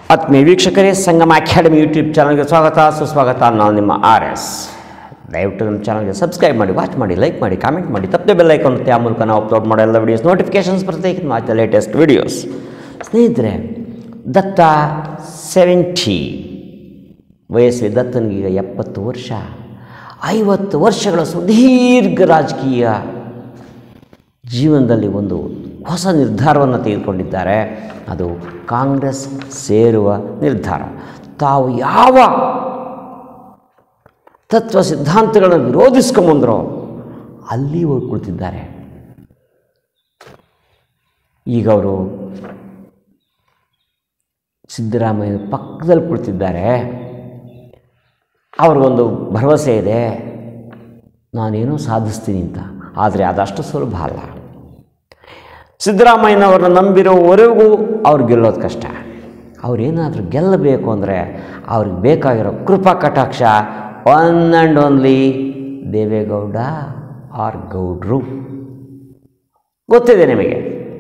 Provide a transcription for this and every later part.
ಆತ್ಮೀಯ ವೀಕ್ಷಕರೇ ಸಂಗಮ academy YouTube ಚಾನಲ್ಗೆ ಸ್ವಾಗತ ಸುಸ್ವಾಗತ ನಾನು ನಿಮ್ಮ ಆರ್ ಎಸ್ ದಯವಿಟ್ಟು ನಮ್ಮ ಚಾನಲ್ಗೆ ಸಬ್ಸ್ಕ್ರೈಬ್ ಮಾಡಿ ವಾಚ್ ಮಾಡಿ ಲೈಕ್ ಮಾಡಿ ಕಾಮೆಂಟ್ ಮಾಡಿ ತಪ್ಪದೆ ಬೆಲ್ ಐಕಾನ್ ಆ ಮೂಲಕ ನಾವು ಅಪ್ಲೋಡ್ ಮಾಡೋ ಎಲ್ಲ ವಿಡಿಯೋಸ್ ನೋಟಿಫಿಕೇಷನ್ಸ್ ಬರುತ್ತೆ ಮಾತ್ರ ಲೇಟೆಸ್ಟ್ ವಿಡಿಯೋಸ್ ಸ್ನೇಹಿತರೆ ದತ್ತ ಸೆವೆಂಟಿ ವಯಸ್ಸು ದತ್ತನಿಗೀಗ ಎಪ್ಪತ್ತು ವರ್ಷ ಐವತ್ತು ವರ್ಷಗಳ ಸುದೀರ್ಘ ರಾಜಕೀಯ ಜೀವನದಲ್ಲಿ ಒಂದು ಹೊಸ ನಿರ್ಧಾರವನ್ನು ತೆಗೆದುಕೊಂಡಿದ್ದಾರೆ ಅದು ಕಾಂಗ್ರೆಸ್ ಸೇರುವ ನಿರ್ಧಾರ ತಾವು ಯಾವ ತತ್ವ ಸಿದ್ಧಾಂತಗಳನ್ನು ವಿರೋಧಿಸ್ಕೊಂಬಂದ್ರೋ ಅಲ್ಲಿ ಹೋಗಿ ಕುಳಿತಿದ್ದಾರೆ ಈಗ ಅವರು ಸಿದ್ದರಾಮಯ್ಯ ಪಕ್ಕದಲ್ಲಿ ಕುಳಿತಿದ್ದಾರೆ ಅವ್ರಿಗೊಂದು ಭರವಸೆ ಇದೆ ನಾನೇನೋ ಸಾಧಿಸ್ತೀನಿ ಅಂತ ಆದರೆ ಅದಷ್ಟು ಸುಲಭ ಅಲ್ಲ ಸಿದ್ದರಾಮಯ್ಯನವ್ರನ್ನ ನಂಬಿರೋವರೆಗೂ ಅವ್ರು ಗೆಲ್ಲೋದು ಕಷ್ಟ ಅವ್ರೇನಾದರೂ ಗೆಲ್ಲಬೇಕು ಅಂದರೆ ಅವ್ರಿಗೆ ಬೇಕಾಗಿರೋ ಕೃಪಾ ಕಟಾಕ್ಷ one and only Deve Gowda are ಗೌಡ್ರು ಗೊತ್ತಿದೆ ನಿಮಗೆ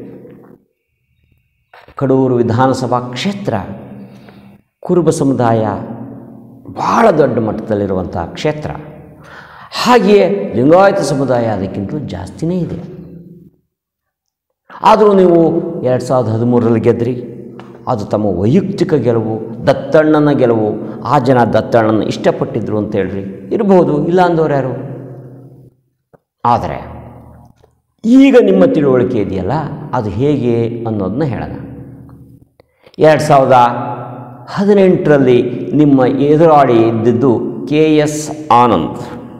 ಕಡೂರು ವಿಧಾನಸಭಾ ಕ್ಷೇತ್ರ ಕುರುಬ ಸಮುದಾಯ ಭಾಳ ದೊಡ್ಡ ಮಟ್ಟದಲ್ಲಿರುವಂಥ ಕ್ಷೇತ್ರ ಹಾಗೆಯೇ ಲಿಂಗಾಯತ ಸಮುದಾಯ ಅದಕ್ಕಿಂತಲೂ ಜಾಸ್ತಿನೇ ಇದೆ ಆದರೂ ನೀವು ಎರಡು ಸಾವಿರದ ಹದಿಮೂರರಲ್ಲಿ ಗೆದ್ರಿ ಅದು ತಮ್ಮ ವೈಯಕ್ತಿಕ ಗೆಲುವು ದತ್ತಣ್ಣನ ಗೆಲುವು ಆ ಜನ ದತ್ತಣ್ಣನ ಇಷ್ಟಪಟ್ಟಿದ್ರು ಅಂತ ಹೇಳ್ರಿ ಇರಬಹುದು ಇಲ್ಲ ಅಂದವ್ರು ಯಾರು ಆದರೆ ಈಗ ನಿಮ್ಮ ತಿಳುವಳಿಕೆ ಇದೆಯಲ್ಲ ಅದು ಹೇಗೆ ಅನ್ನೋದನ್ನ ಹೇಳೋಣ ಎರಡು ಸಾವಿರದ ಹದಿನೆಂಟರಲ್ಲಿ ನಿಮ್ಮ ಎದುರಾಳಿ ಇದ್ದಿದ್ದು ಕೆ ಎಸ್ ಆನಂದ್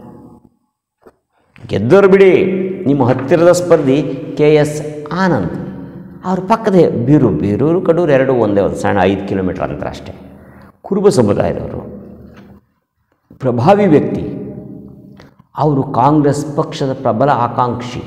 ಗೆದ್ದೋರು ಬಿಡಿ ನಿಮ್ಮ ಹತ್ತಿರದ ಸ್ಪರ್ಧಿ ಕೆ ಎಸ್ ಆನಂದ್ ಅವ್ರ ಪಕ್ಕದ ಬೀರು ಬೀರೂರು ಕಡೂರು ಎರಡು ಒಂದೇ ಒಂದು ಸಣ್ಣ ಐದು ಕಿಲೋಮೀಟರ್ ಅಂತರ ಅಷ್ಟೇ ಕುರುಬ ಸಮುದಾಯದವರು ಪ್ರಭಾವಿ ವ್ಯಕ್ತಿ ಅವರು ಕಾಂಗ್ರೆಸ್ ಪಕ್ಷದ ಪ್ರಬಲ ಆಕಾಂಕ್ಷಿ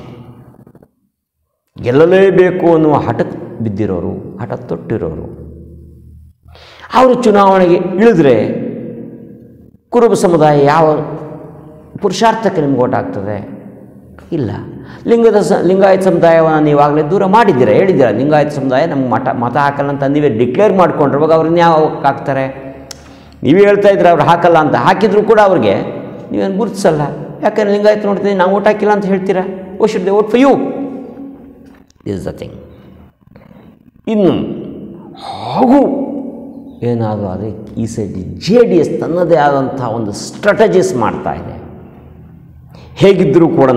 ಗೆಲ್ಲಲೇಬೇಕು ಅನ್ನುವ ಹಠಕ್ಕೆ ಬಿದ್ದಿರೋರು ಹಠ ತೊಟ್ಟಿರೋರು ಅವರು ಚುನಾವಣೆಗೆ ಇಳಿದ್ರೆ ಕುರುಬ ಸಮುದಾಯ ಯಾವ ಪುರುಷಾರ್ಥಕ್ಕೆ ನಿಮ್ಗೆ ಓಟ್ ಆಗ್ತದೆ ಇಲ್ಲ ಲಿಂಗದ ಸ ಲಿಂಗಾಯತ ಸಮುದಾಯವನ್ನು ನೀವಾಗಲೇ ದೂರ ಮಾಡಿದ್ದೀರಾ ಹೇಳಿದ್ದೀರಾ ಲಿಂಗಾಯತ ಸಮುದಾಯ ನಮ್ಗೆ ಮಠ ಮತ ಹಾಕಲ್ಲ ಅಂತ ನೀವೇ ಡಿಕ್ಲೇರ್ ಮಾಡ್ಕೊಂಡ್ರೆ ಅವ್ರನ್ನ ಯಾವ ಹಾಕ್ತಾರೆ ನೀವೇ ಹೇಳ್ತಾ ಇದ್ರೆ ಅವ್ರು ಹಾಕಲ್ಲ ಅಂತ ಹಾಕಿದ್ರು ಕೂಡ ಅವ್ರಿಗೆ ನೀವೇನು ಗುರುತಿಸಲ್ಲ ಯಾಕಂದ್ರೆ ಲಿಂಗಾಯತ ನೋಡ್ತೀನಿ ನಾವು ಓಟ್ ಹಾಕಿಲ್ಲ ಅಂತ ಹೇಳ್ತೀರಾ oh should they vote for you is the thing ಇನ್ನು ಹಾಗೂ ಏನಾದರೂ ಅದೇ ಈ ಸೈಡ್ ಜೆ ಡಿ ಎಸ್ ತನ್ನದೇ ಆದಂಥ ಒಂದು ಸ್ಟ್ರಾಟಜೀಸ್ ಮಾಡ್ತಾ ಇದೆ ಹೇಗಿದ್ದರೂ ಕೂಡ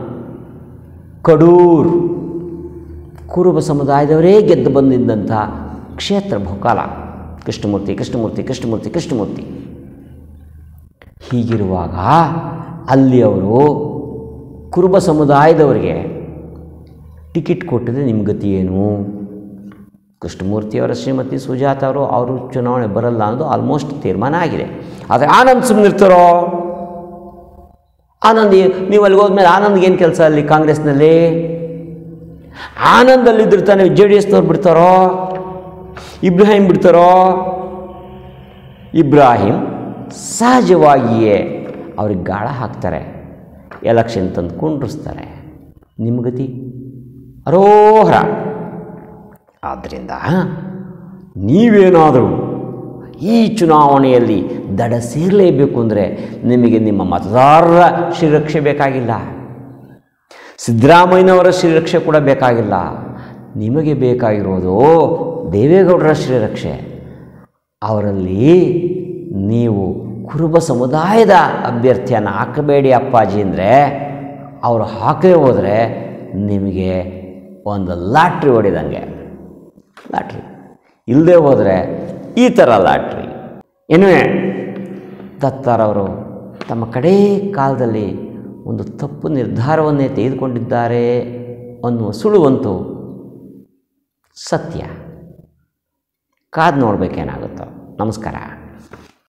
ಕಡೂರು ಕುರುಬ ಸಮುದಾಯದವರೇ ಗೆದ್ದು ಬಂದಿದ್ದಂಥ ಕ್ಷೇತ್ರ ಬಹುಕಾಲ ಕೃಷ್ಣಮೂರ್ತಿ ಕೃಷ್ಣಮೂರ್ತಿ ಕೃಷ್ಣಮೂರ್ತಿ ಕೃಷ್ಣಮೂರ್ತಿ ಹೀಗಿರುವಾಗ ಅಲ್ಲಿ ಅವರು ಕುರುಬ ಸಮುದಾಯದವರಿಗೆ ಟಿಕೆಟ್ ಕೊಟ್ಟಿದ್ರೆ ನಿಮ್ಮ ಗತಿ ಏನು ಕೃಷ್ಣಮೂರ್ತಿಯವರ ಶ್ರೀಮತಿ ಸುಜಾತ ಅವರು ಅವರು ಚುನಾವಣೆ ಬರಲ್ಲ ಅನ್ನೋದು ಆಲ್ಮೋಸ್ಟ್ ತೀರ್ಮಾನ ಆಗಿದೆ ಆದರೆ ಆನಂದ್ ಸುಮ್ಮನಿರ್ತಾರೋ ಆನಂದ್ ನೀವು ಅಲ್ಲಿಗೆ ಹೋದ್ಮೇಲೆ ಆನಂದ್ಗೆ ಏನು ಕೆಲಸ ಅಲ್ಲಿ ಕಾಂಗ್ರೆಸ್ನಲ್ಲಿ ಆನಂದಲ್ಲಿದ್ದರೆ ತಾನೇ ಜೆ ಡಿ ಎಸ್ನವ್ರು ಬಿಡ್ತಾರೋ ಇಬ್ರಾಹಿಂ ಬಿಡ್ತಾರೋ ಇಬ್ರಾಹಿಂ ಸಹಜವಾಗಿಯೇ ಅವ್ರಿಗೆ ಗಾಳ ಹಾಕ್ತಾರೆ ಎಲೆಕ್ಷನ್ ತಂದು ಕುಂಡ್ರಿಸ್ತಾರೆ ನಿಮ್ಮ ಗತಿ ಅರೋಹರ ಆದ್ದರಿಂದ ನೀವೇನಾದರೂ ಈ ಚುನಾವಣೆಯಲ್ಲಿ ದಡ ಸೇರಲೇಬೇಕು ಅಂದರೆ ನಿಮಗೆ ನಿಮ್ಮ ಮತದಾರರ ಶ್ರೀರಕ್ಷೆ ಬೇಕಾಗಿಲ್ಲ ಸಿದ್ದರಾಮಯ್ಯನವರ ಶ್ರೀರಕ್ಷೆ ಕೂಡ ಬೇಕಾಗಿಲ್ಲ ನಿಮಗೆ ಬೇಕಾಗಿರೋದು ದೇವೇಗೌಡರ ಶ್ರೀರಕ್ಷೆ ಅವರಲ್ಲಿ ನೀವು ಕುರುಬ ಸಮುದಾಯದ ಅಭ್ಯರ್ಥಿಯನ್ನು ಹಾಕಬೇಡಿ ಅಪ್ಪಾಜಿ ಅಂದರೆ ಅವರು ಹಾಕೇ ಹೋದರೆ ನಿಮಗೆ ಒಂದು ಲಾಟ್ರಿ ಹೊಡಿದಂಗೆ ಲಾಟ್ರಿ ಇಲ್ಲದೆ ಹೋದರೆ ಈ ಥರ ಲಾಟ್ರಿ ಇನ್ನೇ ದತ್ತಾರವರು ತಮ್ಮ ಕಡೇ ಕಾಲದಲ್ಲಿ ಒಂದು ತಪ್ಪು ನಿರ್ಧಾರವನ್ನೇ ತೆಗೆದುಕೊಂಡಿದ್ದಾರೆ ಅನ್ನುವ ಸುಳುವಂತೂ ಸತ್ಯ ಕಾದು ನೋಡಬೇಕೇನಾಗುತ್ತೋ ನಮಸ್ಕಾರ